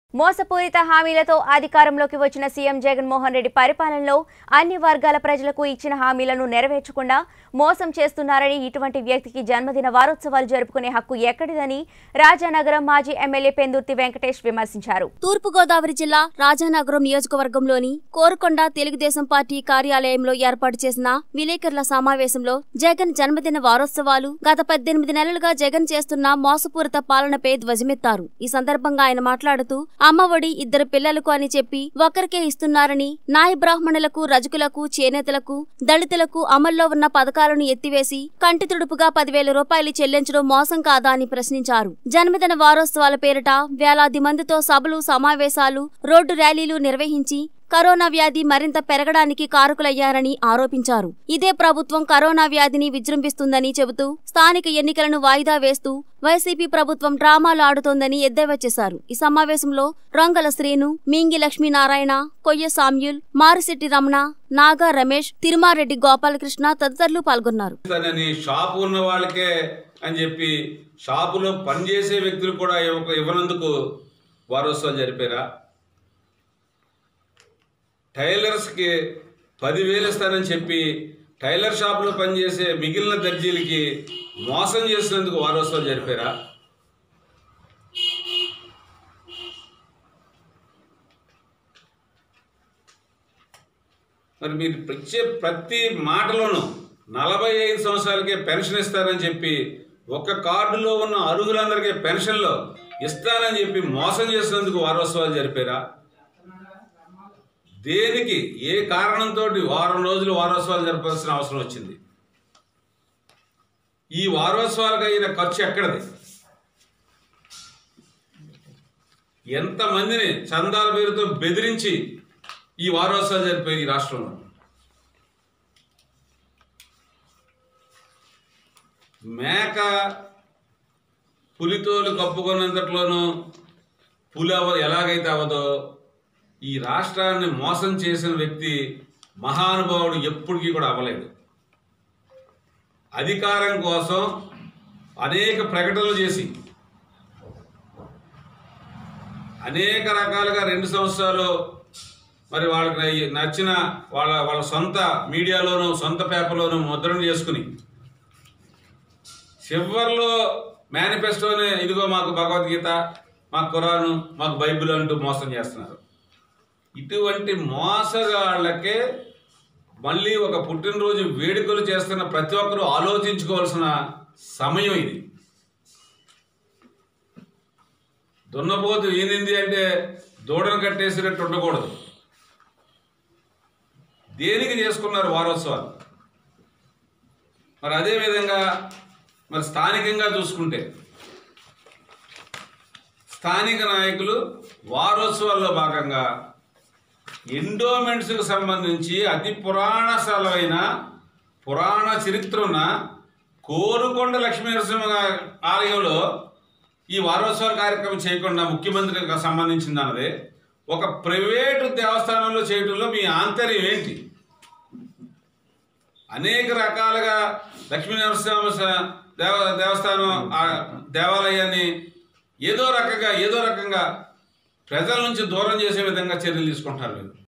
మోసపూరిత హామీలతో అధికారంలోకి వచ్చిన సీఎం జగన్మోహన్ రెడ్డి పరిపాలనలో అన్ని వర్గాల ప్రజలకు ఇచ్చిన హామీలను నెరవేర్చకుండా మోసం చేస్తున్నారని ఇటువంటి వ్యక్తికి జన్మదిన వారోత్సవాలు జరుపుకునే హక్కు ఎక్కడిదని రాజానగరం మాజీ ఎమ్మెల్యే పెందుర్తి వెంకటేష్ విమర్శించారు తూర్పుగోదావరి జిల్లా రాజానగరం నియోజకవర్గంలోని కోరుకొండ తెలుగుదేశం పార్టీ కార్యాలయంలో ఏర్పాటు చేసిన విలేకరుల సమావేశంలో జగన్ జన్మదిన వారోత్సవాలు గత పద్దెనిమిది నెలలుగా జగన్ చేస్తున్న మోసపూరిత పాలనపై ధ్వజమెత్తారు ఈ సందర్భంగా ఆయన మాట్లాడుతూ అమ్మఒడి ఇద్దరు పిల్లలకు అని చెప్పి ఒక్కరికే ఇస్తున్నారని నాయ బ్రాహ్మణులకు రజకులకు చేనేతలకు దళితులకు అమల్లో ఉన్న పథకాలను ఎత్తివేసి కంటి తుడుపుగా పదివేల రూపాయలు చెల్లించడం మోసం కాదా అని ప్రశ్నించారు జన్మదిన వారోత్సవాల పేరిట వేలాది మందితో సభలు సమావేశాలు రోడ్డు ర్యాలీలు నిర్వహించి కరోనా వ్యాధి మరింత పెరగడానికి కారకులయ్యారని ఆరోపించారు ఇదే ప్రభుత్వం కరోనా వ్యాధిని విజృంభిస్తుందని చెబుతూ స్థానిక ఎన్నికలను వాయిదా వేస్తూ వైసీపీ ప్రభుత్వం డ్రామాలు ఆడుతోందని ఎద్దేవా చేశారు ఈ సమావేశంలో రంగల శ్రీను మింగి లక్ష్మీనారాయణ కొయ్య సామ్యుల్ మారిశెట్టి రమణ నాగా రమేష్ తిరుమారెడ్డి గోపాలకృష్ణ తదితరులు పాల్గొన్నారు అని షాపు ఉన్న వాళ్ళకే అని చెప్పి షాపులో పనిచేసే వ్యక్తులు కూడా ఇవ్వక ఇవ్వనందుకు వారోత్సవాలు జరిపారా టైలర్స్కి పదివేలు ఇస్తానని చెప్పి టైలర్ షాపులో పనిచేసే మిగిలిన దర్జీలకి మోసం చేసినందుకు వారోత్సవాలు జరిపారా మరి మీరు ఇచ్చే ప్రతి మాటలోనూ నలభై ఐదు సంవత్సరాలకే పెన్షన్ ఇస్తారని చెప్పి ఒక కార్డులో ఉన్న అర్హులందరికీ పెన్షన్లో ఇస్తానని చెప్పి మోసం చేసినందుకు వారోత్సవాలు జరిపారా దేనికి ఏ కారణంతో వారం రోజులు వారోత్సవాలు జరపాల్సిన అవసరం వచ్చింది ఈ వారోత్సవాలకు అయిన ఖర్చు ఎక్కడది ఎంతమందిని చందాల పేరుతో బెదిరించి ఈ వారోత్సవాలు జరిపాయి ఈ రాష్ట్రంలో మేక పులితోలు కప్పుకున్నంతట్లోనూ పులి అవ ఎలాగైతే అవదో ఈ రాష్ట్రాన్ని మోసం చేసిన వ్యక్తి మహానుభావుడు ఎప్పటికీ కూడా అవ్వలేదు అధికారం కోసం అనేక ప్రకటనలు చేసి అనేక రకాలుగా రెండు సంవత్సరాలు మరి వాళ్ళకి నచ్చిన వాళ్ళ వాళ్ళ సొంత మీడియాలోనూ సొంత పేపర్లోనూ ముద్రణ చేసుకుని చివరిలో మేనిఫెస్టోని ఇదిగో మాకు భగవద్గీత మాకు ఖురాను మాకు బైబిల్ అంటూ మోసం చేస్తున్నారు ఇటువంటి మోసగాళ్ళకే మళ్ళీ ఒక పుట్టినరోజు వేడుకలు చేస్తున్న ప్రతి ఒక్కరూ ఆలోచించుకోవాల్సిన సమయం ఇది దున్నపోతు ఏంది అంటే దూడను కట్టేసినట్టు ఉండకూడదు దేనికి చేసుకున్నారు వారోత్సవాలు మరి అదేవిధంగా మరి స్థానికంగా చూసుకుంటే స్థానిక నాయకులు వారోత్సవాల్లో భాగంగా ఎండోమెంట్స్కి సంబంధించి అతి పురాణశాలైన పురాణ చరిత్ర ఉన్న కోరుకొండ లక్ష్మీ నరసింహ ఆలయంలో ఈ వారోత్సవాల కార్యక్రమం చేయకుండా ముఖ్యమంత్రికి సంబంధించింది అన్నది ఒక ప్రైవేటు దేవస్థానంలో చేయడంలో మీ ఆంతర్యం ఏంటి అనేక రకాలుగా లక్ష్మీ నరసింహ స- దేవ దేవస్థానం ఆ దేవాలయాన్ని ఏదో రకంగా ఏదో రకంగా ప్రజల నుంచి దూరం చేసే విధంగా చర్యలు తీసుకుంటారు మీరు